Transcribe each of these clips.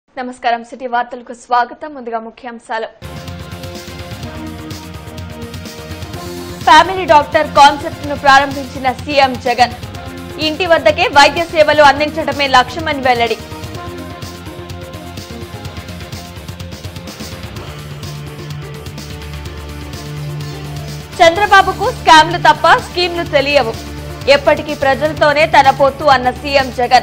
నమస్కారం సిటీ వార్తలకు స్వాగతం ముందుగా ముఖ్యాంశాలు ఫ్యామిలీ డాక్టర్ కాన్సెప్ట్ ను ప్రారంభించిన సీఎం జగన్ ఇంటి వద్దకే వైద్య సేవలు అందించడమే లక్ష్యమని వెల్లడి చంద్రబాబుకు స్కామ్లు తప్ప స్కీమ్లు తెలియవు ఎప్పటికీ ప్రజలతోనే తన పొత్తు అన్న సీఎం జగన్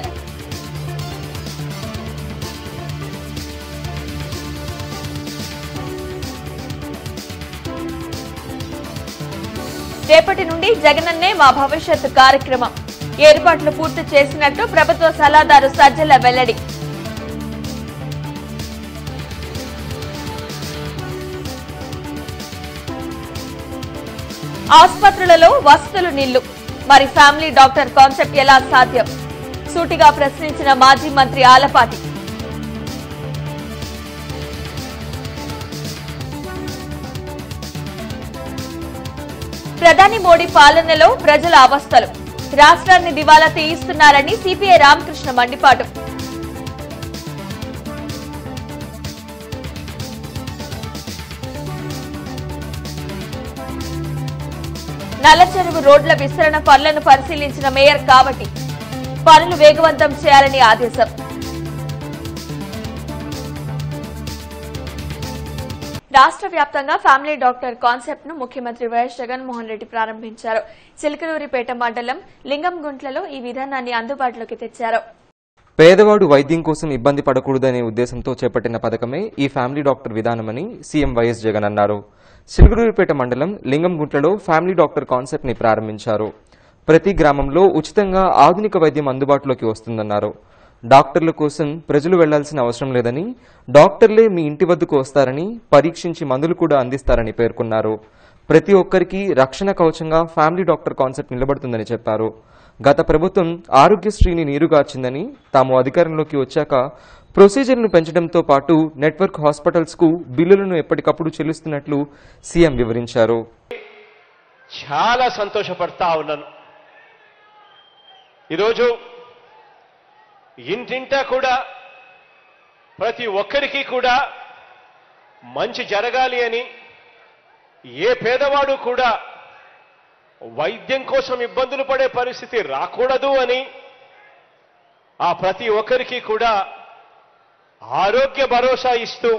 రేపటి నుండి జగనన్నే మా భవిష్యత్ కార్యక్రమం ఏర్పాట్లు పూర్తి చేసినట్టు ప్రభుత్వ సలహాదారు సజ్జల వెల్లడి ఆసుపత్రులలో వసతులు నిల్లు మరి ఫ్యామిలీ డాక్టర్ కాన్సెప్ట్ ఎలా సాధ్యం సూటిగా ప్రశ్నించిన మాజీ మంత్రి ఆలపాటి ప్రధాని మోడీ పాలనలో ప్రజల అవస్థలు రాష్ట్రాన్ని దివాలా తీయిస్తున్నారని సిపిఐ రామకృష్ణ మండిపాటు నల్లచెరువు రోడ్ల విస్తరణ పనులను పరిశీలించిన మేయర్ కావటి పనులు వేగవంతం చేయాలని ఆదేశం రాష్ట్ర వ్యాప్తంగా ఫ్యామిలీ డాక్టర్ కాన్సెప్ట్ ను ముఖ్యమంత్రి వైఎస్ జగన్మోహన్ రెడ్డి ప్రారంభించారు చిలకలూరిపేట మండలం లింగంగుంట్లలో ఈ విధానాన్ని అందుబాటులోకి తెచ్చారు పేదవాడు వైద్యం కోసం ఇబ్బంది పడకూడదనే ఉద్దేశంతో చేపట్టిన పథకమే ఈ ఫ్యామిలీ డాక్టర్ విధానమని సీఎం వైఎస్ జగన్ అన్నారు సిలుగురూరిపేట మండలం లింగంగుంట్లలో ఫ్యామిలీ డాక్టర్ కాన్సెప్ట్ ని ప్రారంభించారు ప్రతి గ్రామంలో ఉచితంగా ఆధునిక వైద్యం అందుబాటులోకి వస్తుందన్నారు డాక్టర్ల కోసం ప్రజలు వెళ్లాల్సిన అవసరం లేదని డాక్టర్లే మీ ఇంటి వద్దకు వస్తారని పరీక్షించి మందులు కూడా అందిస్తారని పేర్కొన్నారు ప్రతి ఒక్కరికి రక్షణ కవచంగా ఫ్యామిలీ డాక్టర్ కాన్సెప్ట్ నిలబడుతుందని చెప్పారు గత ప్రభుత్వం ఆరోగ్యశ్రీని నీరుగార్చిందని తాము అధికారంలోకి వచ్చాక ప్రొసీజర్ను పెంచడంతో పాటు నెట్వర్క్ హాస్పిటల్స్ కు బిల్లులను ఎప్పటికప్పుడు చెల్లిస్తున్నట్లు సీఎం వివరించారు చాలా సంతోషపడతా ఉన్నాను ఈరోజు ఇంటింటా కూడా ప్రతి ఒక్కరికి కూడా మంచి జరగాలి అని ఏ పేదవాడు కూడా వైద్యం కోసం ఇబ్బందులు పడే పరిస్థితి రాకూడదు అని ఆ ప్రతి ఒక్కరికి కూడా ఆరోగ్య భరోసా ఇస్తూ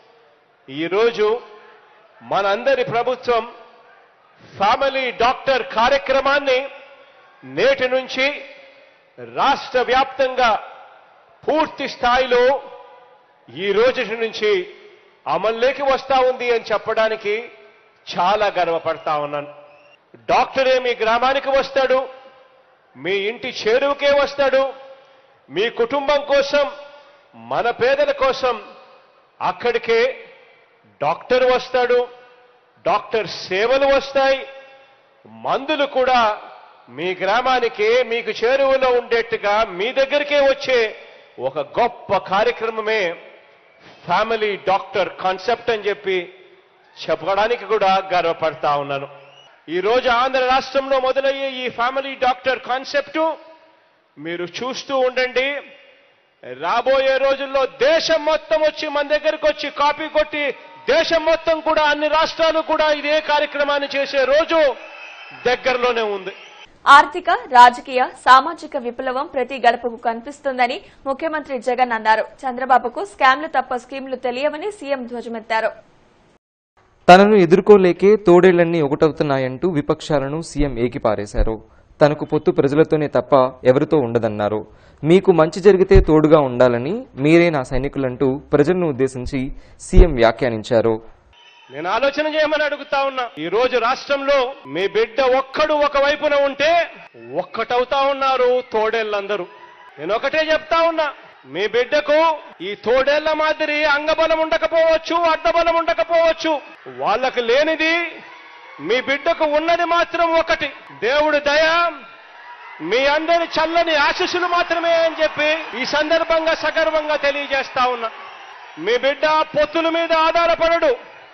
ఈరోజు మనందరి ప్రభుత్వం ఫ్యామిలీ డాక్టర్ కార్యక్రమాన్ని నేటి నుంచి రాష్ట్ర వ్యాప్తంగా పూర్తి స్థాయిలో ఈ రోజు నుంచి అమల్లోకి వస్తా ఉంది అని చెప్పడానికి చాలా గర్వపడతా ఉన్నాను డాక్టరే మీ గ్రామానికి వస్తాడు మీ ఇంటి చేరువకే వస్తాడు మీ కుటుంబం కోసం మన పేదల కోసం అక్కడికే డాక్టర్ వస్తాడు డాక్టర్ సేవలు వస్తాయి మందులు కూడా మీ గ్రామానికే మీకు చేరువలో ఉండేట్టుగా మీ దగ్గరికే వచ్చే ఒక గొప్ప కార్యక్రమమే ఫ్యామిలీ డాక్టర్ కాన్సెప్ట్ అని చెప్పి చెప్పడానికి కూడా గర్వపడతా ఉన్నాను ఈ రోజు ఆంధ్ర రాష్ట్రంలో మొదలయ్యే ఈ ఫ్యామిలీ డాక్టర్ కాన్సెప్ట్ మీరు చూస్తూ ఉండండి రాబోయే రోజుల్లో దేశం మొత్తం వచ్చి మన దగ్గరకు వచ్చి కాపీ కొట్టి దేశం మొత్తం కూడా అన్ని రాష్ట్రాలు కూడా ఇదే కార్యక్రమాన్ని చేసే రోజు దగ్గరలోనే ఉంది ఆర్థిక రాజకీయ సామాజిక విప్లవం ప్రతి గడపకు కనిపిస్తుందని ముఖ్యమంత్రి జగన్ అన్నారు చంద్రబాబుకు స్కామ్లు తప్ప స్కీమ్లు తెలియవని సీఎం ధ్వజమెత్తారు తనను ఎదుర్కోలేకే తోడేళ్లన్నీ ఒకటవుతున్నాయంటూ విపక్షాలను సీఎం ఏకిపారేశారు తనకు పొత్తు ప్రజలతోనే తప్ప ఎవరితో ఉండదన్నారు మీకు మంచి జరిగితే తోడుగా ఉండాలని మీరే నా సైనికులంటూ ప్రజలను ఉద్దేశించి సీఎం వ్యాఖ్యానించారు నేను ఆలోచన చేయమని అడుగుతా ఉన్నా ఈ రోజు రాష్ట్రంలో మీ బిడ్డ ఒక్కడు ఒక వైపున ఉంటే ఒక్కటవుతా ఉన్నారు తోడేళ్ళందరూ నేను ఒకటే చెప్తా ఉన్నా మీ బిడ్డకు ఈ తోడేళ్ల మాదిరి అంగబలం ఉండకపోవచ్చు అడ్డబలం ఉండకపోవచ్చు వాళ్ళకు లేనిది మీ బిడ్డకు ఉన్నది మాత్రం ఒకటి దేవుడి దయ మీ అందరి చల్లని ఆశీస్సులు మాత్రమే అని చెప్పి ఈ సందర్భంగా సగర్వంగా తెలియజేస్తా ఉన్నా మీ బిడ్డ పొత్తుల మీద ఆధారపడడు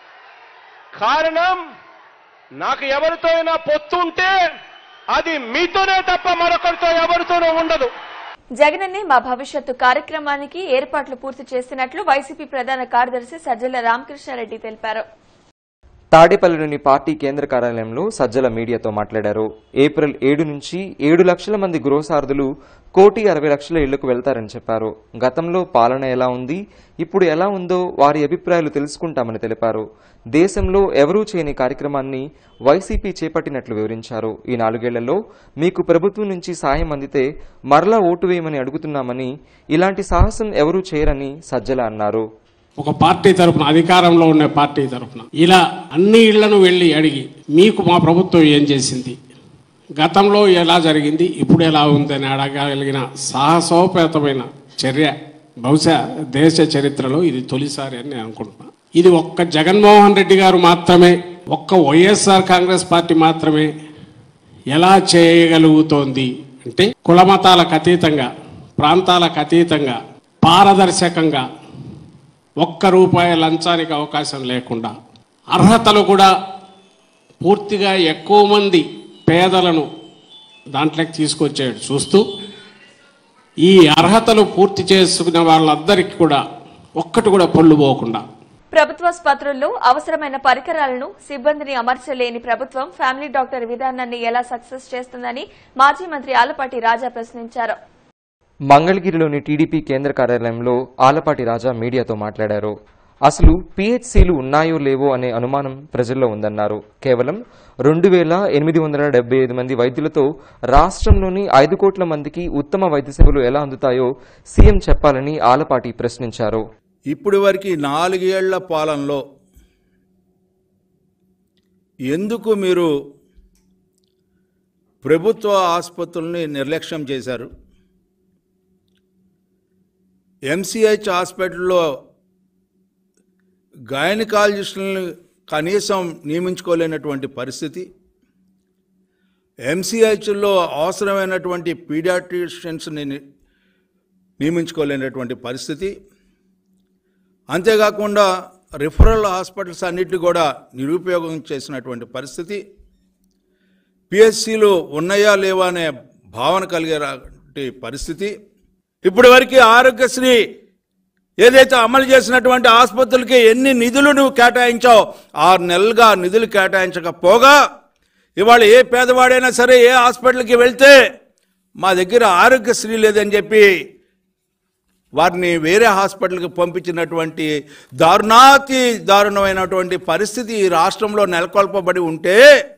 కారణం నాకు ఎవరితో అయినా పొత్తు ఉంటే అది మీతోనే తప్ప మరొకరితో ఎవరితోనూ ఉండదు జగనన్నే మా భవిష్యత్తు కార్యక్రమానికి ఏర్పాట్లు పూర్తి చేసినట్లు వైసీపీ ప్రధాన కార్యదర్శి సజ్జల రామకృష్ణారెడ్డి తెలిపారు తాడేపల్లిలోని పార్టీ కేంద్ర కార్యాలయంలో సజ్జల మీడియాతో మాట్లాడారు ఏప్రిల్ ఏడు నుంచి ఏడు లక్షల మంది గృహసారథులు కోటి అరవై లక్షల ఇళ్లకు వెళ్తారని చెప్పారు గతంలో పాలన ఎలా ఉంది ఇప్పుడు ఎలా ఉందో వారి అభిప్రాయాలు తెలుసుకుంటామని తెలిపారు దేశంలో ఎవరూ చేయని కార్యక్రమాన్ని వైసీపీ చేపట్టినట్లు వివరించారు ఈ నాలుగేళ్లలో మీకు ప్రభుత్వం నుంచి సాయం అందితే మరలా ఓటు వేయమని అడుగుతున్నామని ఇలాంటి సాహసం ఎవరూ చేయరని సజ్జల అన్నారు ఒక పార్టీ తరపున అధికారంలో ఉన్న పార్టీ తరపున ఇలా అన్ని ఇళ్లను వెళ్ళి అడిగి మీకు మా ప్రభుత్వం ఏం చేసింది గతంలో ఎలా జరిగింది ఇప్పుడు ఎలా ఉందని అడగగలిగిన సాహసోపేతమైన చర్య బహుశా దేశ చరిత్రలో ఇది తొలిసారి అని నేను అనుకుంటున్నాను ఇది ఒక్క జగన్మోహన్ రెడ్డి గారు మాత్రమే ఒక్క వైఎస్ఆర్ కాంగ్రెస్ పార్టీ మాత్రమే ఎలా చేయగలుగుతోంది అంటే కులమతాలకు అతీతంగా ప్రాంతాలకు అతీతంగా పారదర్శకంగా ఒక్క రూపాయి లంచానికి అవకాశం లేకుండా అర్హతలు కూడా పూర్తిగా ఎక్కువ మంది పేదలను దాంట్లోకి తీసుకొచ్చాడు చూస్తూ ఈ అర్హతలు పూర్తి చేసుకున్న వాళ్ళందరికీ కూడా ఒక్కటి కూడా పొల్లు పోకుండా ప్రభుత్వాసుపత్రుల్లో అవసరమైన పరికరాలను సిబ్బందిని అమర్చలేని ప్రభుత్వం ఫ్యామిలీ డాక్టర్ విధానాన్ని ఎలా సక్సెస్ చేస్తుందని మాజీ మంత్రి ఆలపాటి రాజా ప్రశ్నించారు మంగళగిరిలోని టీడీపీ కేంద్ర కార్యాలయంలో ఆలపాటి రాజా మీడియాతో మాట్లాడారు అసలు పిహెచ్సిలు ఉన్నాయో లేవో అనే అనుమానం ప్రజల్లో ఉందన్నారు కేవలం రెండు వేల ఎనిమిది వందల డెబ్బై ఐదు మంది వైద్యులతో రాష్ట్రంలోని ఐదు కోట్ల మందికి ఉత్తమ వైద్య సేవలు ఎలా అందుతాయో సీఎం చెప్పాలని ఆలపాటి ప్రశ్నించారు ఇప్పటి వరకు నాలుగేళ్ల పాలనలో ఎందుకు మీరు ప్రభుత్వ ఆసుపత్రుల్ని నిర్లక్ష్యం చేశారు ఎంసీహెచ్ హాస్పిటల్లో గైనకాలజిస్టులను కనీసం నియమించుకోలేనటువంటి పరిస్థితి ఎంసీహెచ్లో అవసరమైనటువంటి పీడియాట్రిషియన్స్ని ని- నియమించుకోలేనటువంటి పరిస్థితి అంతేకాకుండా రిఫరల్ హాస్పిటల్స్ అన్నిటిని కూడా నిరుపయోగం చేసినటువంటి పరిస్థితి పిఎస్సిలు ఉన్నాయా లేవా అనే భావన కలిగే పరిస్థితి ఇప్పటి వరకు ఆరోగ్యశ్రీ ఏదైతే అమలు చేసినటువంటి ఆసుపత్రులకి ఎన్ని నిధులు నువ్వు కేటాయించావు ఆరు నెలలుగా నిధులు కేటాయించకపోగా ఇవాళ ఏ పేదవాడైనా సరే ఏ హాస్పిటల్కి వెళ్తే మా దగ్గర ఆరోగ్యశ్రీ లేదని చెప్పి వారిని వేరే హాస్పిటల్కి పంపించినటువంటి దారుణాతి దారుణమైనటువంటి పరిస్థితి ఈ రాష్ట్రంలో నెలకొల్పబడి ఉంటే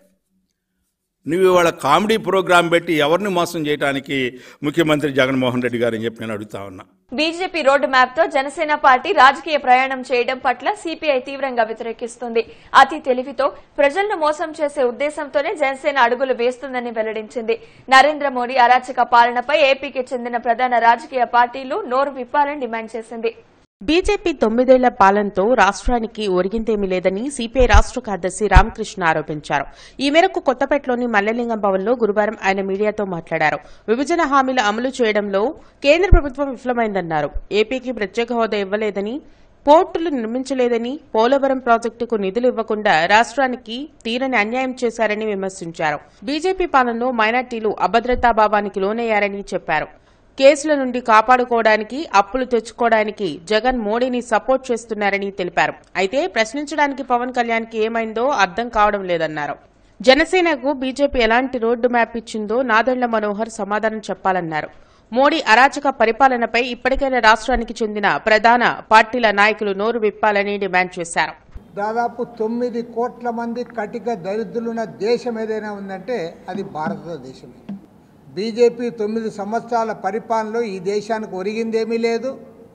నువ్వు ఇవాళ కామెడీ ప్రోగ్రాం పెట్టి ఎవరిని మోసం చేయడానికి ముఖ్యమంత్రి జగన్మోహన్ రెడ్డి గారని చెప్పి నేను అడుగుతా ఉన్నా బీజేపీ రోడ్డు మ్యాప్ తో జనసేన పార్టీ రాజకీయ ప్రయాణం చేయడం పట్ల సిపిఐ తీవ్రంగా వ్యతిరేకిస్తుంది అతి తెలివితో ప్రజలను మోసం చేసే ఉద్దేశంతోనే జనసేన అడుగులు వేస్తుందని వెల్లడించింది నరేంద్ర మోడీ అరాచక పాలనపై ఏపీకి చెందిన ప్రధాన రాజకీయ పార్టీలు నోరు విప్పాలని డిమాండ్ చేసింది బీజేపీ తొమ్మిదేళ్ల పాలనతో రాష్ట్రానికి ఒరిగిందేమీ లేదని సిపిఐ రాష్ట్ర కార్యదర్శి రామకృష్ణ ఆరోపించారు ఈ మేరకు కొత్తపేటలోని మల్లెలింగం భవన్లో గురువారం ఆయన మీడియాతో మాట్లాడారు విభజన హామీల అమలు చేయడంలో కేంద్ర ప్రభుత్వం విఫలమైందన్నారు ఏపీకి ప్రత్యేక హోదా ఇవ్వలేదని పోర్టులు నిర్మించలేదని పోలవరం ప్రాజెక్టుకు నిధులు ఇవ్వకుండా రాష్ట్రానికి తీరని అన్యాయం చేశారని విమర్శించారు బీజేపీ పాలనలో మైనార్టీలు అభద్రతాభావానికి లోనయ్యారని చెప్పారు కేసుల నుండి కాపాడుకోవడానికి అప్పులు తెచ్చుకోవడానికి జగన్ మోడీని సపోర్ట్ చేస్తున్నారని తెలిపారు అయితే ప్రశ్నించడానికి పవన్ కళ్యాణ్కి ఏమైందో అర్థం కావడం లేదన్నారు జనసేనకు బీజేపీ ఎలాంటి రోడ్డు మ్యాప్ ఇచ్చిందో నాదెళ్ల మనోహర్ సమాధానం చెప్పాలన్నారు మోడీ అరాచక పరిపాలనపై ఇప్పటికైనా రాష్ట్రానికి చెందిన ప్రధాన పార్టీల నాయకులు నోరు విప్పాలని డిమాండ్ చేశారు దాదాపు తొమ్మిది కోట్ల మంది కటిక దరిద్రులున్న దేశం ఏదైనా ఉందంటే అది భారతదేశమే బీజేపీ తొమ్మిది సంవత్సరాల పరిపాలనలో ఈ దేశానికి ఒరిగిందేమీ లేదు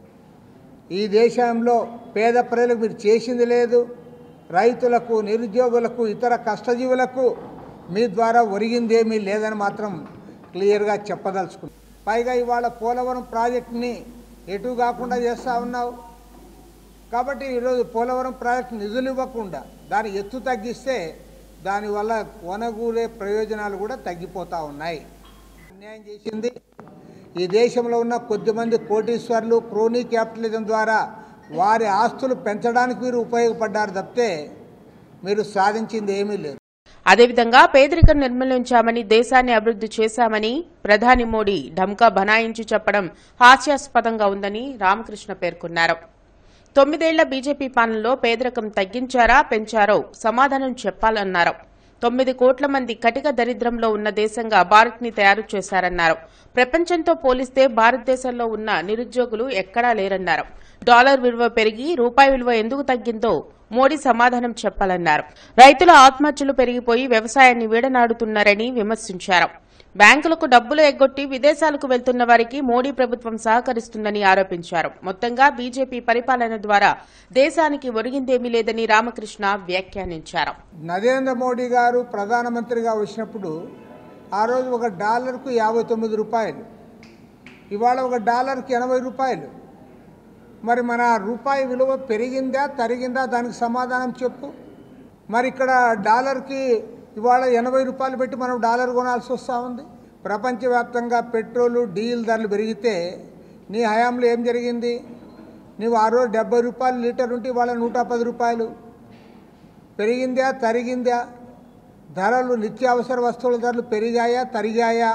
ఈ దేశంలో పేద ప్రజలకు మీరు చేసింది లేదు రైతులకు నిరుద్యోగులకు ఇతర కష్టజీవులకు మీ ద్వారా ఒరిగిందేమీ లేదని మాత్రం క్లియర్గా చెప్పదలుచుకున్నాం పైగా ఇవాళ పోలవరం ప్రాజెక్టుని ఎటు కాకుండా చేస్తూ ఉన్నావు కాబట్టి ఈరోజు పోలవరం ప్రాజెక్టు నిధులు ఇవ్వకుండా దాని ఎత్తు తగ్గిస్తే దానివల్ల కొనగూరే ప్రయోజనాలు కూడా తగ్గిపోతూ ఉన్నాయి అన్యాయం చేసింది ఈ దేశంలో ఉన్న కొద్దిమంది కోటీశ్వర్లు క్రోనీ క్యాపిటలిజం ద్వారా వారి ఆస్తులు పెంచడానికి మీరు ఉపయోగపడ్డారు తప్పితే మీరు సాధించింది ఏమీ లేదు అదేవిధంగా పేదరికం నిర్మూలించామని దేశాన్ని అభివృద్ధి చేశామని ప్రధాని మోడీ ఢంకా బనాయించి చెప్పడం హాస్యాస్పదంగా ఉందని రామకృష్ణ పేర్కొన్నారు తొమ్మిదేళ్ల బీజేపీ పాలనలో పేదరికం తగ్గించారా పెంచారో సమాధానం చెప్పాలన్నారు తొమ్మిది కోట్ల మంది కటిక దరిద్రంలో ఉన్న దేశంగా భారత్ని తయారు చేశారన్నారు ప్రపంచంతో పోలిస్తే భారతదేశంలో ఉన్న నిరుద్యోగులు ఎక్కడా లేరన్నారు డాలర్ విలువ పెరిగి రూపాయి విలువ ఎందుకు తగ్గిందో మోడీ సమాధానం చెప్పాలన్నారు రైతుల ఆత్మహత్యలు పెరిగిపోయి వ్యవసాయాన్ని వీడనాడుతున్నారని విమర్శించారు బ్యాంకులకు డబ్బులు ఎగ్గొట్టి విదేశాలకు వెళ్తున్న వారికి మోడీ ప్రభుత్వం సహకరిస్తుందని ఆరోపించారు మొత్తంగా బీజేపీ పరిపాలన ద్వారా దేశానికి ఒరిగిందేమీ లేదని రామకృష్ణ వ్యాఖ్యానించారు నరేంద్ర మోడీ గారు ప్రధానమంత్రిగా వచ్చినప్పుడు ఆ రోజు ఒక డాలర్కు యాభై తొమ్మిది రూపాయలు ఇవాళ ఒక డాలర్కి ఎనభై రూపాయలు మరి మన రూపాయి విలువ పెరిగిందా తరిగిందా దానికి సమాధానం చెప్పు మరి ఇక్కడ డాలర్కి ఇవాళ ఎనభై రూపాయలు పెట్టి మనం డాలర్ కొనాల్సి వస్తూ ఉంది ప్రపంచవ్యాప్తంగా పెట్రోలు డీజిల్ ధరలు పెరిగితే నీ హయాంలో ఏం జరిగింది నీవు ఆ రోజు డెబ్బై రూపాయలు లీటర్ ఉంటే ఇవాళ నూట పది రూపాయలు పెరిగిందా తరిగిందా ధరలు నిత్యావసర వస్తువుల ధరలు పెరిగాయా తరిగాయా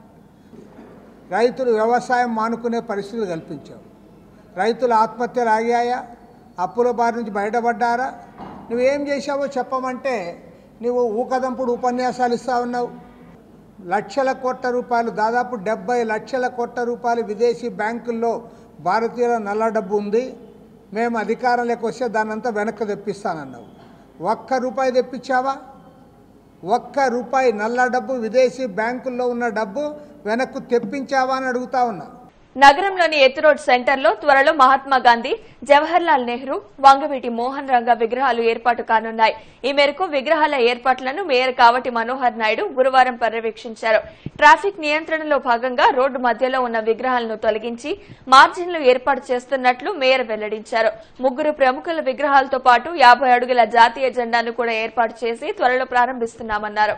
రైతులు వ్యవసాయం మానుకునే పరిస్థితులు కల్పించావు రైతుల ఆత్మహత్యలు ఆగాయా అప్పుల బారి నుంచి బయటపడ్డారా నువ్వేం చేశావో చెప్పమంటే నువ్వు ఊకదంపుడు ఉపన్యాసాలు ఇస్తా ఉన్నావు లక్షల కోట్ల రూపాయలు దాదాపు డెబ్బై లక్షల కోట్ల రూపాయలు విదేశీ బ్యాంకుల్లో భారతీయుల నల్ల డబ్బు ఉంది మేము అధికారంలోకి వస్తే దాన్నంతా వెనక్కి తెప్పిస్తానన్నావు ఒక్క రూపాయి తెప్పించావా ఒక్క రూపాయి నల్ల డబ్బు విదేశీ బ్యాంకుల్లో ఉన్న డబ్బు వెనక్కు తెప్పించావా అని అడుగుతా ఉన్నా నగరంలోని ఎత్తురోడ్ సెంటర్లో త్వరలో మహాత్మా గాంధీ జవహర్ లాల్ నెహ్రూ వంగవీటి మోహన్ రంగ విగ్రహాలు ఏర్పాటు కానున్నాయి ఈ మేరకు విగ్రహాల ఏర్పాట్లను మేయర్ కావటి మనోహర్ నాయుడు గురువారం పర్యవేక్షించారు ట్రాఫిక్ నియంత్రణలో భాగంగా రోడ్డు మధ్యలో ఉన్న విగ్రహాలను తొలగించి మార్జిన్లు ఏర్పాటు చేస్తున్నట్లు మేయర్ వెల్లడించారు ముగ్గురు ప్రముఖుల విగ్రహాలతో పాటు యాభై అడుగుల జాతీయ జెండాను కూడా ఏర్పాటు చేసి త్వరలో ప్రారంభిస్తున్నామన్నారు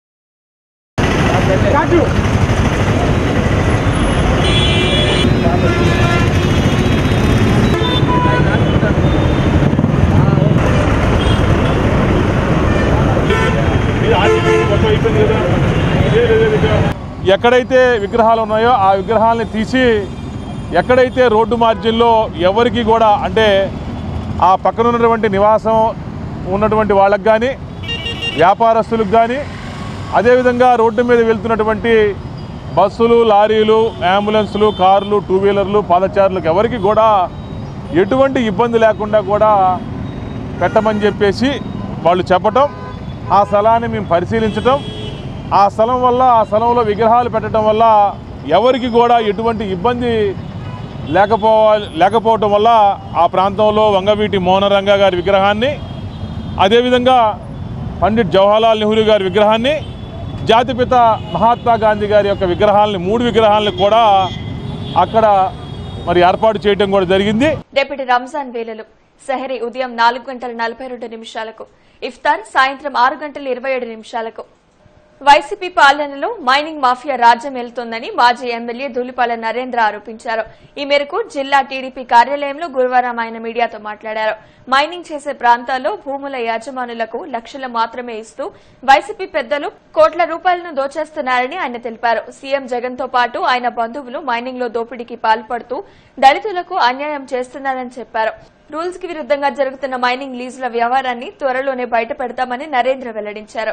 ఎక్కడైతే విగ్రహాలు ఉన్నాయో ఆ విగ్రహాలని తీసి ఎక్కడైతే రోడ్డు మార్జిన్లో ఎవరికి కూడా అంటే ఆ పక్కన ఉన్నటువంటి నివాసం ఉన్నటువంటి వాళ్ళకి కానీ వ్యాపారస్తులకు కానీ అదేవిధంగా రోడ్డు మీద వెళ్తున్నటువంటి బస్సులు లారీలు అంబులెన్సులు కార్లు టూ వీలర్లు పాదచారులకు ఎవరికి కూడా ఎటువంటి ఇబ్బంది లేకుండా కూడా పెట్టమని చెప్పేసి వాళ్ళు చెప్పటం ఆ స్థలాన్ని మేము పరిశీలించటం ఆ స్థలం వల్ల ఆ స్థలంలో విగ్రహాలు పెట్టడం వల్ల ఎవరికి కూడా ఎటువంటి ఇబ్బంది లేకపోవాలి లేకపోవటం వల్ల ఆ ప్రాంతంలో వంగవీటి మోహనరంగ గారి విగ్రహాన్ని అదేవిధంగా పండిట్ జవహర్లాల్ నెహ్రూ గారి విగ్రహాన్ని జాతిపిత మహాత్మా గాంధీ గారి యొక్క విగ్రహాలని మూడు విగ్రహాలను కూడా అక్కడ మరి ఏర్పాటు చేయడం కూడా జరిగింది రేపటి రంజాన్ వేళలు సెహరీ ఉదయం నాలుగు గంటల నలభై రెండు నిమిషాలకు ఇఫ్తార్ సాయంత్రం ఆరు గంటల ఇరవై ఏడు నిమిషాలకు వైసీపీ పాలనలో మైనింగ్ మాఫియా రాజ్యం వెళ్తోందని మాజీ ఎమ్మెల్యే ధూళిపాల నరేంద్ర ఆరోపించారు ఈ మేరకు జిల్లా టీడీపీ కార్యాలయంలో గురువారం ఆయన మీడియాతో మాట్లాడారు మైనింగ్ చేసే ప్రాంతాల్లో భూముల యాజమానులకు లక్షలు మాత్రమే ఇస్తూ వైసీపీ పెద్దలు కోట్ల రూపాయలను దోచేస్తున్నారని ఆయన తెలిపారు సీఎం జగన్ తో పాటు ఆయన బంధువులు మైనింగ్ లో దోపిడీకి పాల్పడుతూ దళితులకు అన్యాయం చేస్తున్నారని చెప్పారు రూల్స్ కి విరుద్దంగా జరుగుతున్న మైనింగ్ లీజుల వ్యవహారాన్ని త్వరలోనే బయట పెడతామని నరేంద్ర వెల్లడించారు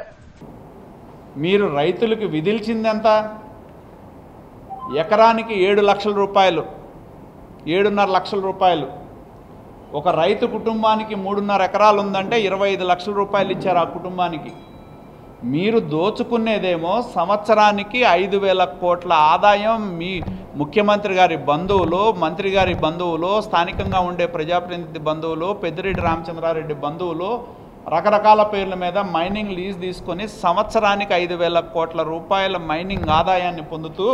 మీరు రైతులకు విధిల్చిందెంత ఎకరానికి ఏడు లక్షల రూపాయలు ఏడున్నర లక్షల రూపాయలు ఒక రైతు కుటుంబానికి మూడున్నర ఎకరాలు ఉందంటే ఇరవై ఐదు లక్షల రూపాయలు ఇచ్చారు ఆ కుటుంబానికి మీరు దోచుకునేదేమో సంవత్సరానికి ఐదు వేల కోట్ల ఆదాయం మీ ముఖ్యమంత్రి గారి బంధువులు మంత్రి గారి బంధువులు స్థానికంగా ఉండే ప్రజాప్రతినిధి బంధువులు పెద్దిరెడ్డి రామచంద్రారెడ్డి బంధువులు రకరకాల పేర్ల మీద మైనింగ్ లీజ్ తీసుకొని సంవత్సరానికి ఐదు వేల కోట్ల రూపాయల మైనింగ్ ఆదాయాన్ని పొందుతూ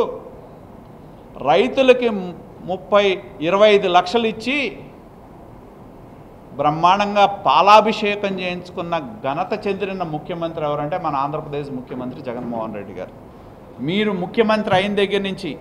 రైతులకి ము- ముప్పై ఇరవై ఐదు లక్షలు ఇచ్చి బ్రహ్మాండంగా పాలాభిషేకం చేయించుకున్న ఘనత చెందిన ముఖ్యమంత్రి ఎవరంటే మన ఆంధ్రప్రదేశ్ ముఖ్యమంత్రి జగన్మోహన్ రెడ్డి గారు మీరు ముఖ్యమంత్రి అయిన దగ్గర నుంచి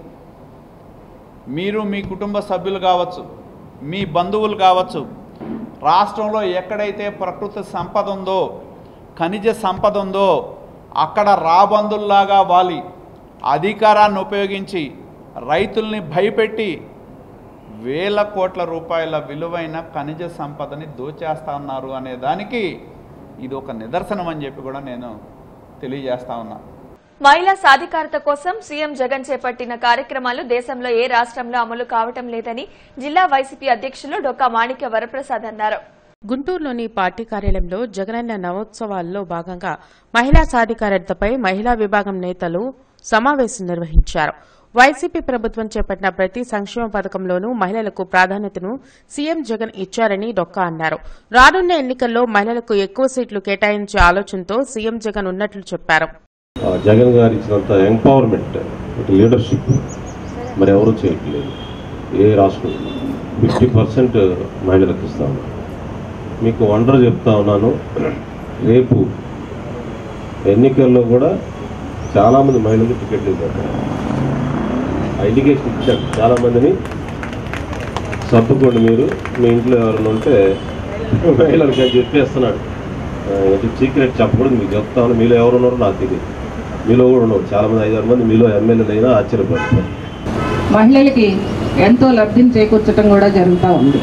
మీరు మీ కుటుంబ సభ్యులు కావచ్చు మీ బంధువులు కావచ్చు రాష్ట్రంలో ఎక్కడైతే ప్రకృతి సంపద ఉందో ఖనిజ సంపద ఉందో అక్కడ రాబందుల్లాగా వాలి అధికారాన్ని ఉపయోగించి రైతుల్ని భయపెట్టి వేల కోట్ల రూపాయల విలువైన ఖనిజ సంపదని దోచేస్తా ఉన్నారు అనే దానికి ఇది ఒక నిదర్శనం అని చెప్పి కూడా నేను తెలియజేస్తా ఉన్నా మహిళా సాధికారత కోసం సీఎం జగన్ చేపట్టిన కార్యక్రమాలు దేశంలో ఏ రాష్ట్రంలో అమలు కావటం లేదని జిల్లా వైసీపీ అధ్యక్షులు డొక్కా మాణిక్య వరప్రసాద్ అన్నారు గుంటూరులోని పార్టీ కార్యాలయంలో జగనన్న నవోత్సవాల్లో భాగంగా మహిళా సాధికారతపై మహిళా విభాగం నేతలు సమావేశం నిర్వహించారు వైసీపీ ప్రభుత్వం చేపట్టిన ప్రతి సంక్షేమ పథకంలోనూ మహిళలకు ప్రాధాన్యతను సీఎం జగన్ ఇచ్చారని డొక్కా అన్నారు రానున్న ఎన్నికల్లో మహిళలకు ఎక్కువ సీట్లు కేటాయించే ఆలోచనతో సీఎం జగన్ ఉన్నట్లు చెప్పారు ఆ, జగన్ గారు ఇచ్చినంత ఎంపవర్మెంట్ లీడర్షిప్ మరి ఎవరు చేయట్లేదు ఏ రాష్ట్రం ఫిఫ్టీ పర్సెంట్ మహిళలకు ఇస్తా ఉన్నారు మీకు వండర్ చెప్తా ఉన్నాను రేపు ఎన్నికల్లో కూడా చాలామంది మహిళలకు టికెట్లు ఇవ్వరు ఆ ఇండికేషన్ ఇచ్చారు చాలామందిని సర్దుకోండి మీరు మీ ఇంట్లో ఎవరైనా ఉంటే మహిళలకి అని చెప్పేస్తున్నాడు సీక్రెట్ చెప్పకూడదు మీకు చెప్తాను మీలో ఎవరు ఉన్నారో నాకు తెలియదు మీలో కూడా ఉన్నారు చాలామంది ఐదారు మంది మీలో ఎమ్మెల్యేలు అయినా ఆశ్చర్యపడతారు మహిళలకి ఎంతో లబ్ధిని చేకూర్చడం కూడా జరుగుతూ ఉంది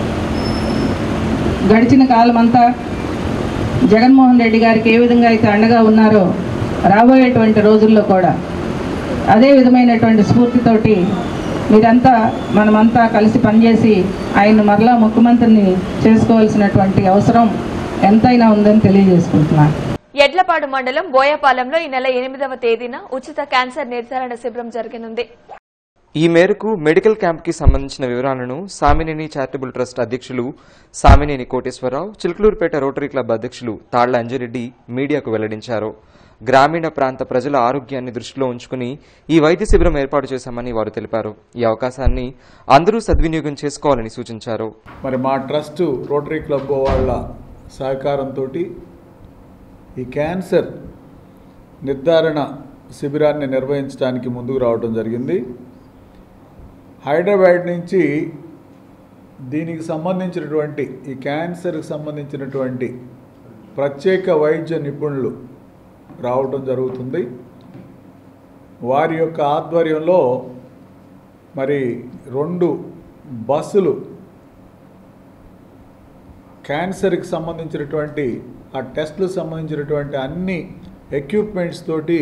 గడిచిన కాలం అంతా జగన్మోహన్ రెడ్డి గారికి ఏ విధంగా అయితే అండగా ఉన్నారో రాబోయేటువంటి రోజుల్లో కూడా అదే విధమైనటువంటి స్ఫూర్తితోటి మీరంతా మనమంతా కలిసి పనిచేసి ఆయన మరలా ముఖ్యమంత్రిని చేసుకోవాల్సినటువంటి అవసరం ఎంతైనా ఉందని తెలియజేసుకుంటున్నాను ఎడ్లపాడు మండలం బోయపాలెంలో ఈ నెల ఎనిమిదవ తేదీన ఉచిత క్యాన్సర్ నిర్ధారణ శిబిరం జరగనుంది ఈ మేరకు మెడికల్ క్యాంప్కి సంబంధించిన వివరాలను సామినేని చారిటబుల్ ట్రస్ట్ అధ్యక్షులు సామినేని కోటేశ్వరరావు చిలుకలూరుపేట రోటరీ క్లబ్ అధ్యక్షులు తాళ్ల అంజిరెడ్డి మీడియాకు వెల్లడించారు గ్రామీణ ప్రాంత ప్రజల ఆరోగ్యాన్ని దృష్టిలో ఉంచుకుని ఈ వైద్య శిబిరం ఏర్పాటు చేశామని వారు తెలిపారు ఈ అవకాశాన్ని అందరూ సద్వినియోగం చేసుకోవాలని సూచించారు మరి మా ట్రస్ట్ రోటరీ క్లబ్ వాళ్ళ సహకారంతో ఈ క్యాన్సర్ నిర్ధారణ శిబిరాన్ని నిర్వహించడానికి ముందుకు రావడం జరిగింది హైదరాబాద్ నుంచి దీనికి సంబంధించినటువంటి ఈ క్యాన్సర్కి సంబంధించినటువంటి ప్రత్యేక వైద్య నిపుణులు రావటం జరుగుతుంది వారి యొక్క ఆధ్వర్యంలో మరి రెండు బస్సులు క్యాన్సర్కి సంబంధించినటువంటి ఆ టెస్ట్లకు సంబంధించినటువంటి అన్ని ఎక్విప్మెంట్స్ తోటి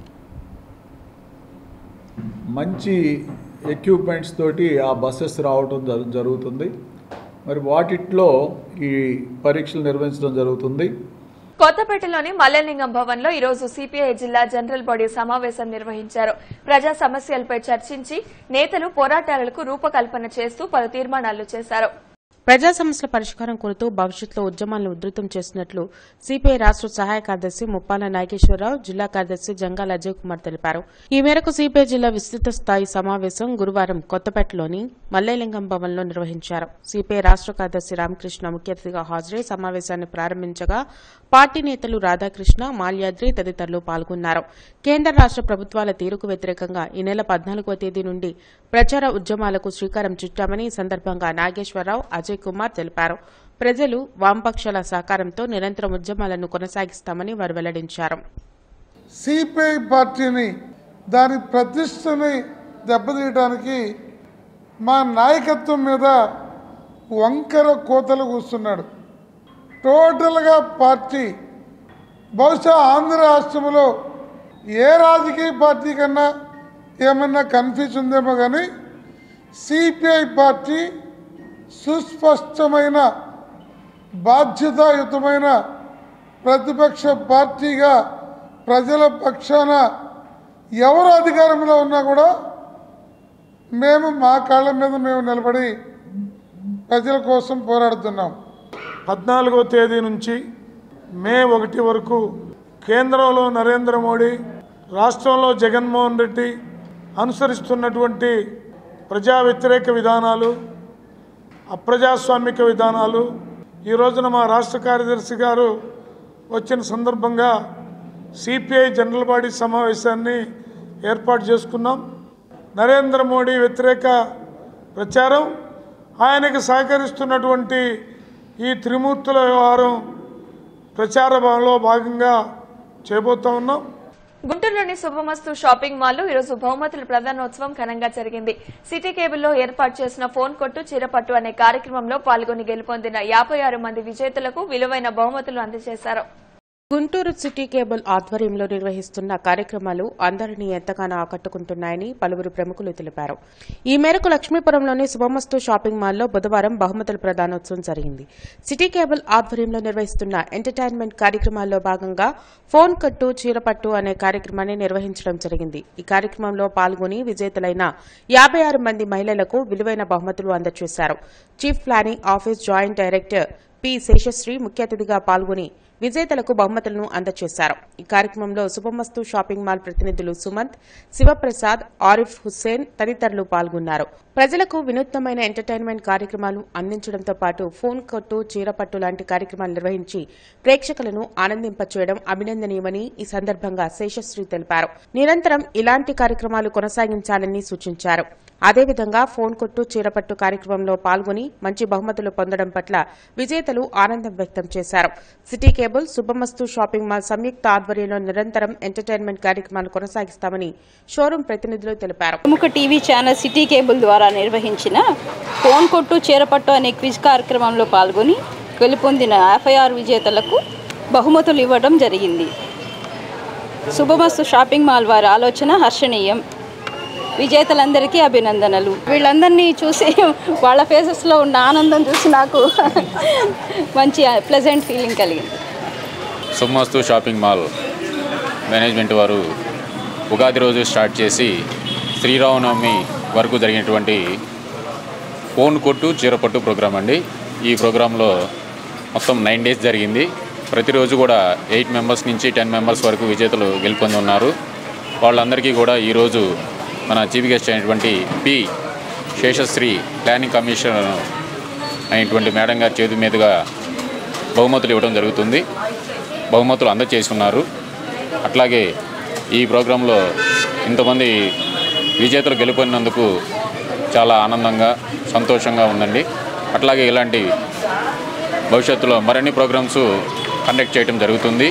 మంచి ఎక్విప్మెంట్స్ తోటి ఆ బస్సెస్ రావటం జరు- జరుగుతుంది మరి వాటిట్లో ఈ పరీక్షలు నిర్వహించడం జరుగుతుంది కొత్తపేటలోని మల్లలింగం భవన్ లో ఈరోజు సిపిఐ జిల్లా జనరల్ బాడీ సమావేశం నిర్వహించారు ప్రజా సమస్యలపై చర్చించి నేతలు పోరాటాలకు రూపకల్పన చేస్తూ పలు తీర్మానాలు చేశారు ప్రజా సమస్యల పరిష్కారం కోరుతూ భవిష్యత్తులో ఉద్యమాలను ఉధృతం చేస్తున్నట్లు సిపిఐ రాష్ట్ర సహాయ కార్యదర్శి ముప్పాల నాగేశ్వరరావు జిల్లా కార్యదర్శి జంగాల అజయ్ కుమార్ తెలిపారు ఈ మేరకు సిపిఐ జిల్లా విస్తృత స్థాయి సమావేశం గురువారం కొత్తపేటలోని మల్లేలింగం భవన్లో నిర్వహించారు సిపిఐ రాష్ట్ర కార్యదర్శి రామకృష్ణ ముఖ్య అతిథిగా హాజరై సమావేశాన్ని ప్రారంభించగా పార్టీ నేతలు రాధాకృష్ణ మాల్యాద్రి తదితరులు పాల్గొన్నారు కేంద్ర రాష్ట్ర ప్రభుత్వాల తీరుకు వ్యతిరేకంగా ఈ నెల పద్నాలుగవ తేదీ నుండి ప్రచార ఉద్యమాలకు శ్రీకారం చుట్టామని ఈ సందర్భంగా నాగేశ్వరరావు అజయ్ కుమార్ తెలిపారు ప్రజలు వామపక్షాల సహకారంతో నిరంతరం ఉద్యమాలను కొనసాగిస్తామని వారు వెల్లడించారు సిపిఐ పార్టీని దాని ప్రతిష్టని దెబ్బతీయడానికి మా నాయకత్వం మీద వంకర కోతలు కూస్తున్నాడు టోటల్గా పార్టీ బహుశా ఆంధ్ర రాష్ట్రంలో ఏ రాజకీయ పార్టీ కన్నా ఏమన్నా కన్ఫ్యూజ్ ఉందేమో కానీ సిపిఐ పార్టీ సుస్పష్టమైన బాధ్యతాయుతమైన ప్రతిపక్ష పార్టీగా ప్రజల పక్షాన ఎవరు అధికారంలో ఉన్నా కూడా మేము మా కాళ్ళ మీద మేము నిలబడి ప్రజల కోసం పోరాడుతున్నాం పద్నాలుగో తేదీ నుంచి మే ఒకటి వరకు కేంద్రంలో నరేంద్ర మోడీ రాష్ట్రంలో జగన్మోహన్ రెడ్డి అనుసరిస్తున్నటువంటి ప్రజా వ్యతిరేక విధానాలు అప్రజాస్వామిక విధానాలు ఈ రోజున మా రాష్ట్ర కార్యదర్శి గారు వచ్చిన సందర్భంగా సిపిఐ జనరల్ బాడీ సమావేశాన్ని ఏర్పాటు చేసుకున్నాం నరేంద్ర మోడీ వ్యతిరేక ప్రచారం ఆయనకు సహకరిస్తున్నటువంటి ఈ త్రిమూర్తుల వ్యవహారం ప్రచార భాగంలో భాగంగా చేయబోతా ఉన్నాం గుంటూరులోని శుభమస్తు షాపింగ్ మాల్లో ఈరోజు బహుమతుల ప్రధానోత్సవం ఘనంగా జరిగింది సిటీ కేబుల్లో ఏర్పాటు చేసిన ఫోన్ కొట్టు చీరపట్టు అనే కార్యక్రమంలో పాల్గొని గెలుపొందిన యాభై ఆరు మంది విజేతలకు విలువైన బహుమతులు అందజేశారు గుంటూరు సిటీ కేబుల్ ఆధ్వర్యంలో నిర్వహిస్తున్న కార్యక్రమాలు అందరినీ ఎంతగానో ఆకట్టుకుంటున్నాయని పలువురు ప్రముఖులు తెలిపారు ఈ మేరకు లక్ష్మీపురంలోని శుభమస్తు షాపింగ్ మాల్లో బుధవారం బహుమతుల ప్రదానోత్సవం జరిగింది సిటీ కేబుల్ ఆధ్వర్యంలో నిర్వహిస్తున్న ఎంటర్టైన్మెంట్ కార్యక్రమాల్లో భాగంగా ఫోన్ కట్టు చీరపట్టు అనే కార్యక్రమాన్ని నిర్వహించడం జరిగింది ఈ కార్యక్రమంలో పాల్గొని విజేతలైన యాభై ఆరు మంది మహిళలకు విలువైన బహుమతులు అందజేశారు chief planning office joint director P Seshasri ముఖ్య అతిథిగా పాల్గొని విజేతలకు బహుమతులను అందజేశారు ఈ కార్యక్రమంలో శుభమస్తు షాపింగ్ మాల్ ప్రతినిధులు సుమంత్ శివప్రసాద్ ఆరిఫ్ హుస్సేన్ తదితరులు పాల్గొన్నారు ప్రజలకు వినూత్నమైన ఎంటర్టైన్మెంట్ కార్యక్రమాలు అందించడంతో పాటు ఫోన్ కొట్టు చీరపట్టు లాంటి కార్యక్రమాలు నిర్వహించి ప్రేక్షకులను ఆనందింపచేయడం అభినందనీయమని ఈ సందర్భంగా శేషశ్రీ తెలిపారు నిరంతరం ఇలాంటి కార్యక్రమాలు కొనసాగించాలని సూచించారు అదేవిధంగా ఫోన్ కొట్టు చీరపట్టు కార్యక్రమంలో పాల్గొని మంచి బహుమతులు పొందడం పట్ల విజేతలు ఆనందం వ్యక్తం చేశారు city cable Subhamasthu shopping mall సంయుక్త ఆధ్వర్యంలో నిరంతరం ఎంటర్టైన్మెంట్ కార్యక్రమాలు కొనసాగిస్తామని షోరూం ప్రతినిధులు తెలిపారు ప్రముఖ టీవీ ఛానల్ సిటీ కేబుల్ ద్వారా నిర్వహించిన ఫోన్ కొట్టు చీరపట్టు అనే క్విజ్ కార్యక్రమంలో పాల్గొని గెలుపొందిన యాభై ఆరు విజేతలకు బహుమతులు ఇవ్వడం జరిగింది శుభమస్తు షాపింగ్ మాల్ వారి ఆలోచన హర్షణీయం విజేతలందరికీ అభినందనలు వీళ్ళందరినీ చూసి వాళ్ళ ఫేసెస్లో ఉన్న ఆనందం చూసి నాకు మంచి ప్లెజెంట్ ఫీలింగ్ కలిగింది సుమస్తు షాపింగ్ మాల్ మేనేజ్మెంట్ వారు ఉగాది రోజు స్టార్ట్ చేసి శ్రీరామనవమి వరకు జరిగినటువంటి ఫోన్ కొట్టు చీరపట్టు ప్రోగ్రామ్ అండి ఈ ప్రోగ్రాంలో మొత్తం నైన్ డేస్ జరిగింది ప్రతిరోజు కూడా ఎయిట్ మెంబర్స్ నుంచి టెన్ మెంబర్స్ వరకు విజేతలు గెలుపొంది ఉన్నారు వాళ్ళందరికీ కూడా ఈరోజు మన చీఫ్ గెస్ట్ అయినటువంటి పి శేషశ్రీ ప్లానింగ్ కమిషనర్ అయినటువంటి మేడం గారి చేతి మీదుగా బహుమతులు ఇవ్వడం జరుగుతుంది బహుమతులు అందజేస్తున్నారు అట్లాగే ఈ ప్రోగ్రాంలో ఇంతమంది విజేతలు గెలుపొందినందుకు చాలా ఆనందంగా సంతోషంగా ఉందండి అట్లాగే ఇలాంటి భవిష్యత్తులో మరిన్ని ప్రోగ్రామ్స్ కండక్ట్ చేయడం జరుగుతుంది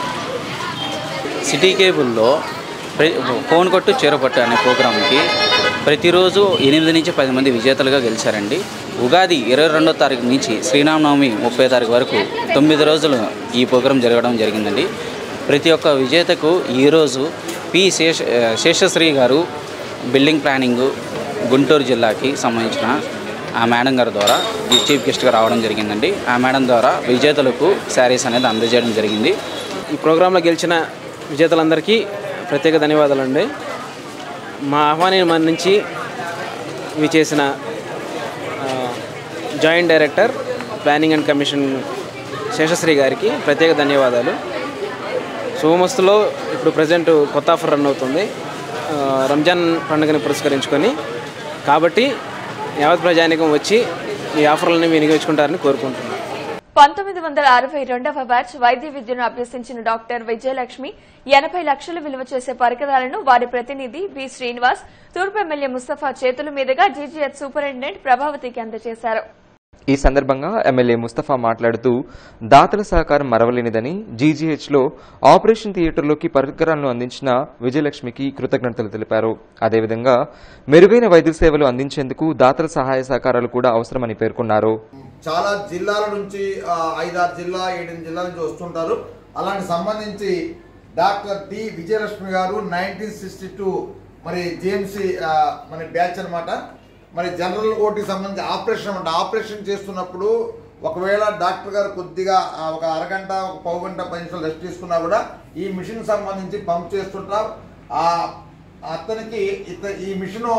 సిటీ కేబుల్లో ప్ర- ఫోన్ కొట్టు చీరపట్టు అనే ప్రోగ్రాంకి ప్రతిరోజు ఎనిమిది నుంచి పది మంది విజేతలుగా గెలిచారండి ఉగాది ఇరవై రెండో తారీఖు నుంచి శ్రీరామనవమి ముప్పై తారీఖు వరకు తొమ్మిది రోజులు ఈ ప్రోగ్రాం జరగడం జరిగిందండి ప్రతి ఒక్క విజేతకు ఈరోజు పి శేష శేషశ్రీ గారు బిల్డింగ్ ప్లానింగ్ గుంటూరు జిల్లాకి సంబంధించిన ఆ మేడం గారి ద్వారా ఈ చీఫ్ గెస్ట్గా రావడం జరిగిందండి ఆ మేడం ద్వారా విజేతలకు శారీస్ అనేది అందజేయడం జరిగింది ఈ ప్రోగ్రాంలో గెలిచిన విజేతలందరికీ ప్రత్యేక ధన్యవాదాలు అండి మా ఆహ్వానం మన్నించి ఇవి చేసిన ఆ, joint director planning and commission Seshasri గారికి ప్రత్యేక ధన్యవాదాలు శుభమస్తులో ఇప్పుడు ప్రజెంట్ కొత్త ఆఫర్ రన్ అవుతుంది ఆ, రంజాన్ పండుగని పురస్కరించుకొని కాబట్టి యావత్ ప్రజానికం వచ్చి ఈ ఆఫర్లని వినియోగించుకుంటారని కోరుకుంటున్నాను పంతొమ్మిది వందల అరవై రెండవ బ్యాచ్ వైద్య విద్యను అభ్యసించిన డాక్టర్ విజయలక్ష్మి ఎనభై లక్షలు విలువ చేసే పరికరాలను వారి ప్రతినిధి బి శ్రీనివాస్ తూర్పు ఎమ్మెల్యే ముస్తఫా చేతుల మీదుగా జీజీహెచ్ సూపరింటెండెంట్ ప్రభావతికి అందజేశారు ఈ సందర్భంగా ఎమ్మెల్యే ముస్తఫా మాట్లాడుతూ దాతల సహకారం మరవలేనిదని జీజీహెచ్లో ఆపరేషన్ థియేటర్లోకి పరికరాలను అందించిన విజయలక్ష్మికి కృతజ్ఞతలు తెలిపారు అదేవిధంగా మెరుగైన వైద్య సేవలు అందించేందుకు దాతల సహాయ సహకారాలు కూడా అవసరమని పేర్కొన్నారు చాలా జిల్లాల నుంచి ఆ, ఐదారు జిల్లా ఏడెనిమిది జిల్లాల నుంచి వస్తుంటారు అలాంటి సంబంధించి డాక్టర్ డి విజయలక్ష్మి గారు నైన్టీన్ సిక్స్టీ టూ మరి జేఎంసీ మన బ్యాచ్ అన్నమాట మరి జనరల్ ఓటీకి సంబంధించి ఆపరేషన్ అనమాట ఆపరేషన్ చేస్తున్నప్పుడు ఒకవేళ డాక్టర్ గారు కొద్దిగా ఆ, ఒక అరగంట ఒక పావు గంట పది నిమిషాలు రెస్ట్ తీసుకున్నా కూడా ఈ మిషన్ సంబంధించి పంప్ చేస్తుంటాం ఆ అతనికి ఇత ఈ మిషన్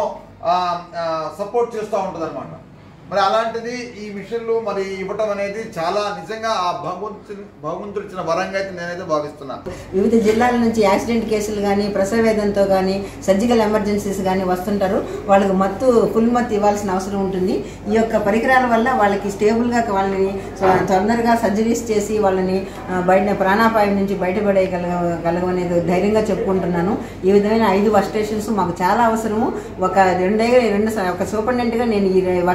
సపోర్ట్ చేస్తూ ఉంటుంది అనమాట మరి అలాంటిది ఈ మిషన్లు మరి ఇవ్వటం అనేది చాలా నిజంగా ఆ భగవంతుని భగవంతుడు ఇచ్చిన వరంగా అయితే నేనైతే భావిస్తున్నాను వివిధ జిల్లాల నుంచి యాక్సిడెంట్ కేసులు కానీ ప్రసవేదంతో కానీ సర్జికల్ ఎమర్జెన్సీస్ కానీ వస్తుంటారు వాళ్ళకి మత్తు ఫుల్ మత్తు ఇవ్వాల్సిన అవసరం ఉంటుంది ఈ యొక్క పరికరాల వల్ల వాళ్ళకి స్టేబుల్గా వాళ్ళని స్వ- తొందరగా సర్జరీస్ చేసి వాళ్ళని ఆ, బయట ప్రాణాపాయం నుంచి బయటపడేయగలగ గలగనేది ధైర్యంగా చెప్పుకుంటున్నాను ఈ విధమైన ఐదు వర్క్ స్టేషన్స్ మాకు చాలా అవసరము ఒక రెండే రెండు స- ఒక సూపరింటెండెంట్గా నేను ఈ వర్క్ స్టేషన్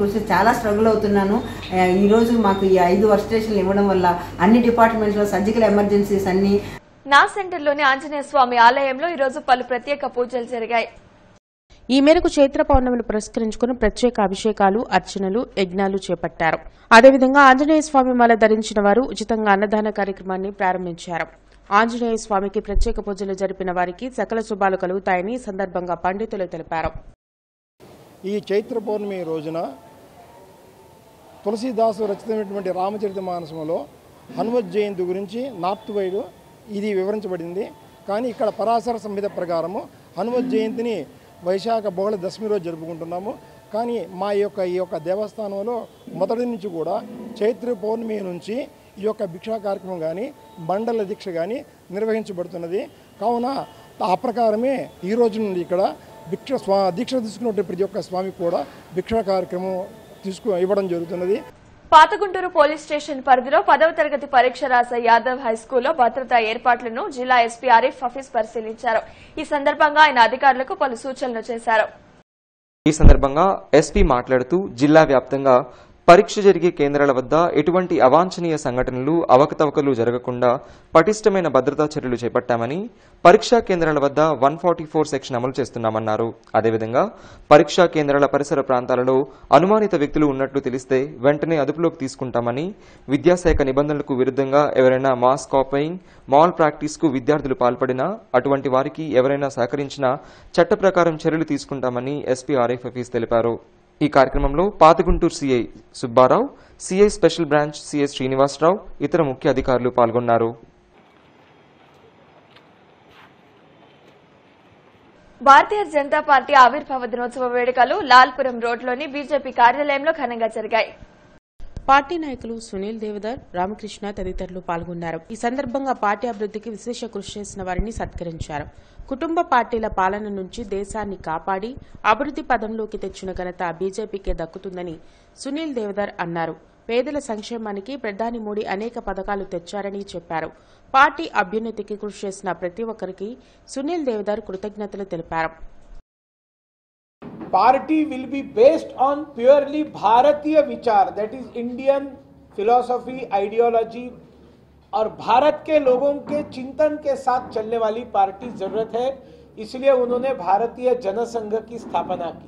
కృషి చాలా స్ట్రగుల్ అవుతున్నాను ఆ, ఈరోజు మాకు ఈ ఐదు వర్క్ స్టేషన్లు ఇవ్వడం వల్ల అన్ని డిపార్ట్మెంట్స్లో సర్జికల్ ఎమర్జెన్సీస్ అన్ని నా సెంటర్లోని ఆంజనేయ స్వామి ఆలయంలో ఈరోజు పలు ప్రత్యేక పూజలు జరిగాయి ఈ మేరకు చైత్ర పౌర్ణమిని పురస్కరించుకుని ప్రత్యేక అభిషేకాలు అర్చనలు యజ్ఞాలు చేపట్టారు అదేవిధంగా ఆంజనేయ స్వామి మాల ధరించిన వారు ఉచితంగా అన్నదాన కార్యక్రమాన్ని ప్రారంభించారు ఆంజనేయ స్వామికి ప్రత్యేక పూజలు జరిపిన వారికి సకల శుభాలు కలుగుతాయని ఈ సందర్భంగా పండితులు తెలిపారు ఈ చైత్ర పౌర్ణమి రోజున తులసీదాసు రచితమైనటువంటి రామచరిత మానసంలో హనుమత్ జయంతి గురించి నార్త్ వైడ్ ఇది వివరించబడింది కానీ ఇక్కడ పరాశర సంహిత ప్రకారము హనుమత్ జయంతిని వైశాఖ బహుళ దశమి రోజు జరుపుకుంటున్నాము కానీ మా యొక్క ఈ యొక్క దేవస్థానంలో మొదటి నుంచి కూడా చైత్ర పౌర్ణమి నుంచి ఈ యొక్క భిక్షా కార్యక్రమం కానీ మండల దీక్ష కానీ నిర్వహించబడుతున్నది కావున ఆ ప్రకారమే ఈ రోజు నుండి ఇక్కడ భిక్ష స్వా దీక్ష తీసుకున్నటువంటి ప్రతి ఒక్క స్వామికి కూడా భిక్షా కార్యక్రమం తీసుకు ఇవ్వడం జరుగుతున్నది పాతగుంటూరు పోలీస్ స్టేషన్ పరిధిలో పదవ తరగతి పరీక్ష రాసే యాదవ్ హై స్కూల్లో భద్రతా ఏర్పాట్లను జిల్లా ఎస్పీ ఆరిఫ్ హఫీజ్ పరిశీలించారు ఈ సందర్భంగా ఆయన అధికారులకు పలు సూచనలు చేశారు ఈ సందర్భంగా ఎస్పీ మాట్లాడుతూ జిల్లా వ్యాప్తంగా పరీక్ష జరిగే కేంద్రాల వద్ద ఎటువంటి అవాంఛనీయ సంఘటనలు అవకతవకలు జరగకుండా పటిష్టమైన భద్రతా చర్యలు చేపట్టామని పరీక్షా కేంద్రాల వద్ద వన్ ఫార్టీ ఫోర్ సెక్షన్ అమలు చేస్తున్నామన్నారు అదేవిధంగా పరీక్షా కేంద్రాల పరిసర ప్రాంతాలలో అనుమానిత వ్యక్తులు ఉన్నట్లు తెలిస్తే వెంటనే అదుపులోకి తీసుకుంటామని విద్యాశాఖ నిబంధనలకు విరుద్ధంగా ఎవరైనా మాస్ కాపయింగ్ మాల్ ప్రాక్టీస్ కు విద్యార్థులు పాల్పడినా అటువంటి వారికి ఎవరైనా సహకరించినా చట్ట ప్రకారం చర్యలు తీసుకుంటామని ఎస్పీ ఆరిఫ్ హఫీజ్ తెలిపారు ఈ కార్యక్రమంలో Pathaguntur CI Subbarao CI special branch CI Srinivasarao ఇతర ముఖ్య అధికారులు పాల్గొన్నారు భారతీయ జనతా పార్టీ ఆవిర్భావ దినోత్సవ వేడుకలు లాల్పురం రోడ్లోని బీజేపీ కార్యాలయంలో ఘనంగా జరిగాయి పార్టీ నాయకులు సునీల్ దేవదర్ రామకృష్ణ తదితరులు పాల్గొన్నారు ఈ సందర్భంగా పార్టీ అభివృద్ధికి విశేష కృషి చేసిన వారిని సత్కరించారు కుటుంబ పార్టీల పాలన నుంచి దేశాన్ని కాపాడి అభివృద్ధి పదంలోకి తెచ్చిన ఘనత బీజేపీకే దక్కుతుందని సునీల్ దేవదర్ అన్నారు పేదల సంక్షేమానికి ప్రధాని మోడీ అనేక పథకాలు తెచ్చారని చెప్పారు పార్టీ అభ్యున్నతికి కృషి చేసిన ప్రతి ఒక్కరికి సునీల్ దేవదర్ కృతజ్ఞతలు తెలిపారు party will be based on purely Bharatiya vichar, that is Indian philosophy, ideology और भारत के लोगों के चिंतन के साथ चलने वाली पार्टी जरूरत है इसलिए उन्होंने भारतीय जनसंघ की स्थापना की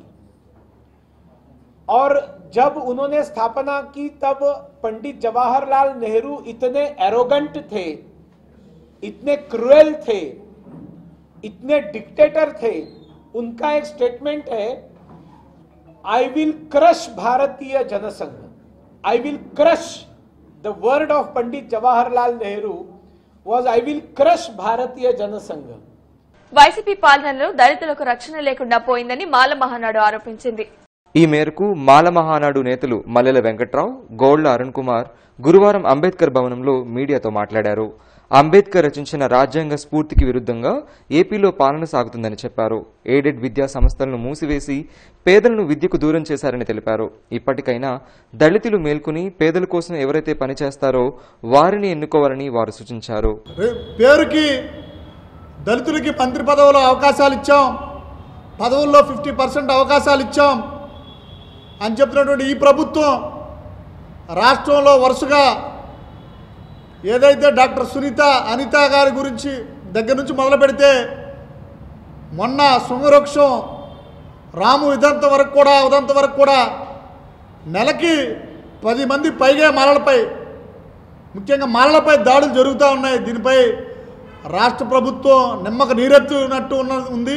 और जब उन्होंने स्थापना की तब पंडित जवाहरलाल नेहरू इतने एरोगंट थे इतने क्रूएल थे इतने डिक्टेटर थे उनका एक स्टेटमेंट है आई will crush Bharatiya Janasangh I will crush the word of Pandit Jawaharlal Nehru was i will crush bharatiya janasangh YCP పాలనలో దళితులకు రక్షణ లేకుండా పోయిందని మాల మహానాడు ఆరోపించింది ఈ మేరకు మాల మహానాడు నేతలు మల్లెల వెంకట్రావు గోళ్ల అరుణ్ కుమార్ గురువారం అంబేద్కర్ భవనంలో మీడియాతో మాట్లాడారు అంబేద్కర్ రచించిన రాజ్యాంగ స్ఫూర్తికి విరుద్ధంగా ఏపీలో పాలన సాగుతుందని చెప్పారు ఎయిడెడ్ విద్యా సంస్థలను మూసివేసి పేదలను విద్యకు దూరం చేశారని తెలిపారు ఇప్పటికైనా దళితులు మేల్కొని పేదల కోసం ఎవరైతే పనిచేస్తారో వారిని ఎన్నుకోవాలని వారు సూచించారు పేరుకి దళితులకి మంత్రి పదవులో అవకాశాలు ఇచ్చాం పదవుల్లో ఫిఫ్టీ పర్సెంట్ అవకాశాలు ఇచ్చాం అని చెప్తున్నటువంటి ఈ ప్రభుత్వం రాష్ట్రంలో వరుసగా ఏదైతే డాక్టర్ సునీత అనిత గారి గురించి దగ్గర నుంచి మొదలు పెడితే మొన్న శృంగవృక్షం రాము ఇదంత వరకు కూడా ఉదంత వరకు కూడా నెలకి పది మంది పైగా మాలలపై ముఖ్యంగా మాలలపై దాడులు జరుగుతూ ఉన్నాయి దీనిపై రాష్ట్ర ప్రభుత్వం నిమ్మక నీరెత్తునట్టు ఉన్న ఉంది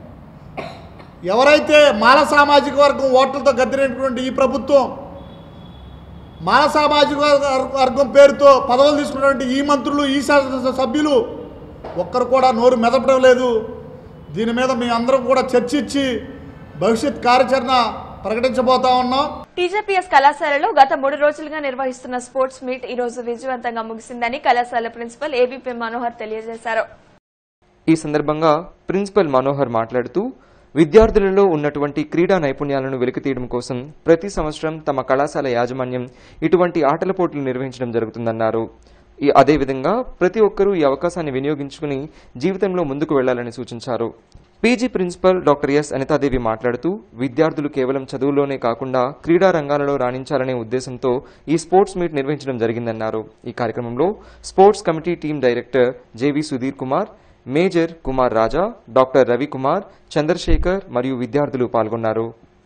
ఎవరైతే మాల సామాజిక వర్గం ఓట్లతో గద్దెనటువంటి ఈ ప్రభుత్వం మాల సామాజిక వర్గ- వర్గం పేరుతో పదవులు తీసుకున్నటువంటి ఈ మంత్రులు ఈ శాసన సభ్యులు ఒక్కరు కూడా నోరు మెదపడం లేదు దీని మీద మీ అందరం కూడా చర్చించి భవిష్యత్ కార్యాచరణ ప్రకటించబోతా ఉన్నాం టీజేపీఎస్ కళాశాలలో గత మూడు రోజులుగా నిర్వహిస్తున్న స్పోర్ట్స్ మీట్ ఈ రోజు విజయవంతంగా ముగిసిందని కళాశాల ప్రిన్సిపల్ ఏబీపీ మనోహర్ తెలియజేశారు ఈ సందర్భంగా ప్రిన్సిపల్ మనోహర్ మాట్లాడుతూ విద్యార్థులలో ఉన్నటువంటి క్రీడా నైపుణ్యాలను వెలికితీయడం కోసం ప్రతి సంవత్సరం తమ కళాశాల యాజమాన్యం ఇటువంటి ఆటల పోటీలు నిర్వహించడం జరుగుతుందన్నారు ఈ అదేవిధంగా ప్రతి ఒక్కరూ ఈ అవకాశాన్ని వినియోగించుకుని జీవితంలో ముందుకు వెళ్లాలని సూచించారు PG principal doctor S Anitadevi మాట్లాడుతూ విద్యార్థులు కేవలం చదువులోనే కాకుండా క్రీడా రంగాలలో రాణించాలనే ఉద్దేశంతో ఈ స్పోర్ట్స్ మీట్ నిర్వహించడం జరిగిందన్నారు ఈ కార్యక్రమంలో sports committee team director JV Sudheer Kumar major Kumar Raja doctor Ravikumar Chandrasekhar మరియు విద్యార్థులు పాల్గొన్నారు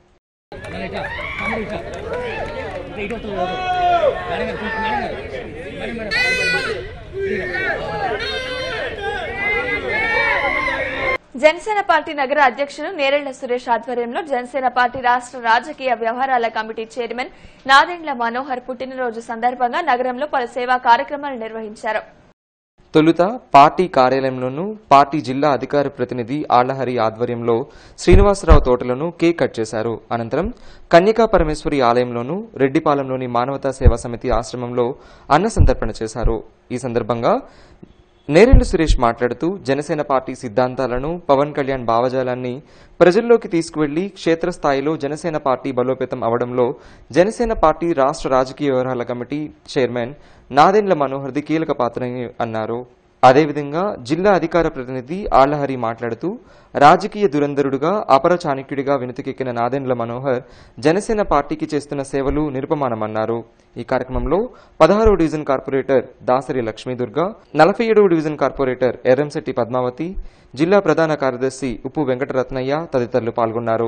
జనసేన పార్టీ నగర అధ్యక్షులు నేరెళ్ల సురేష్ ఆధ్వర్యంలో జనసేన పార్టీ రాష్ట్ర రాజకీయ వ్యవహారాల కమిటీ చైర్మన్ నాదెండ్ల మనోహర్ పుట్టినరోజు సందర్భంగా నగరంలో పలు సేవా కార్యక్రమాలు నిర్వహించారు తొలుత పార్టీ కార్యాలయంలోనూ పార్టీ జిల్లా అధికార ప్రతినిధి ఆళ్లహరి ఆధ్వర్యంలో శ్రీనివాసరావు తోటలోనూ కేక్ కట్ చేశారు అనంతరం కన్యకా పరమేశ్వరి ఆలయంలోనూ రెడ్డిపాలెంలోని మానవతా సేవా సమితి ఆశ్రమంలో అన్న సంతర్పణ చేశారు ఈ సందర్భంగా నేరెళ్లు సురేష్ మాట్లాడుతూ జనసేన పార్టీ సిద్ధాంతాలను పవన్ కళ్యాణ్ భావజాలాన్ని ప్రజల్లోకి తీసుకువెళ్లి క్షేత్రస్థాయిలో జనసేన పార్టీ బలోపేతం అవడంలో జనసేన పార్టీ రాష్ట్ర రాజకీయ వ్యవహారాల కమిటీ చైర్మన్ నాదెండ్ల మనోహర్ది కీలక పాత్రని అన్నారు అదేవిధంగా జిల్లా అధికార ప్రతినిధి ఆళ్లహరి మాట్లాడుతూ రాజకీయ దురంధరుడుగా అపర చాణక్యుడిగా వినుతికెక్కిన నాదెండ్ల మనోహర్ జనసేన పార్టీకి చేస్తున్న సేవలు నిరుపమానమన్నారు ఈ కార్యక్రమంలో పదహారవ డివిజన్ కార్పొరేటర్ దాసరి లక్ష్మీదుర్గ నలభై ఏడవ డివిజన్ కార్పొరేటర్ ఎర్రంశెట్టి పద్మావతి జిల్లా ప్రధాన కార్యదర్శి ఉప్పు వెంకటరత్నయ్య తదితరులు పాల్గొన్నారు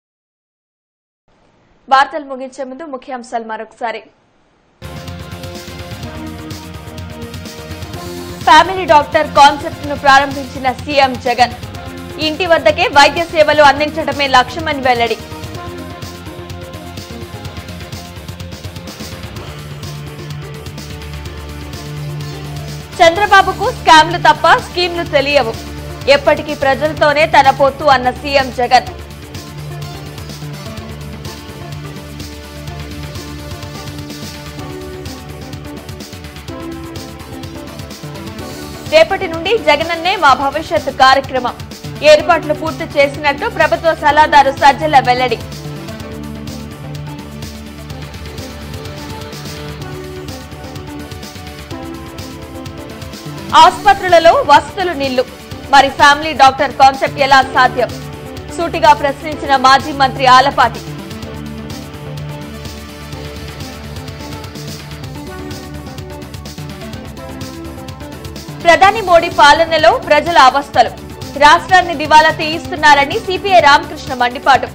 వార్తలు ముగించే ముందు ముఖ్యాంశాలు మరొకసారి ఫ్యామిలీ డాక్టర్ కాన్సెప్ట్ ను ప్రారంభించిన సీఎం జగన్ ఇంటి వద్దకే వైద్య సేవలు అందించడమే లక్ష్యమని వెల్లడి చంద్రబాబుకు స్కామ్లు తప్ప స్కీమ్లు తెలియవు ఎప్పటికీ ప్రజలతోనే తన పొత్తు అన్న సీఎం జగన్ రేపటి నుండి జగనన్నే మా భవిష్యత్ కార్యక్రమం ఏర్పాట్లు పూర్తి చేసినట్టు ప్రభుత్వ సలహాదారు సజ్జల వెల్లడి ఆసుపత్రులలో వసతులు నిల్లు మరి ఫ్యామిలీ డాక్టర్ కాన్సెప్ట్ ఎలా సాధ్యం సూటిగా ప్రశ్నించిన మాజీ మంత్రి ఆలపాటి ప్రధాని మోడీ పాలనలో ప్రజల అవస్థలు రాష్ట్రాన్ని దివాలా తీయిస్తున్నారని సిపిఐ రామకృష్ణ మండిపాటు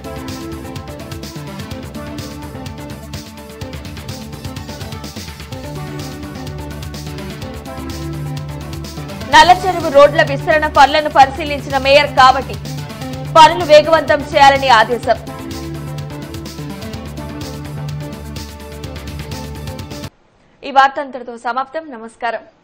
నల్లచెరువు రోడ్ల విస్తరణ పనులను పరిశీలించిన మేయర్ కాబట్టి పనులు వేగవంతం చేయాలని ఆదేశం ఈ వార్త అంతటితో సమాప్తం నమస్కారం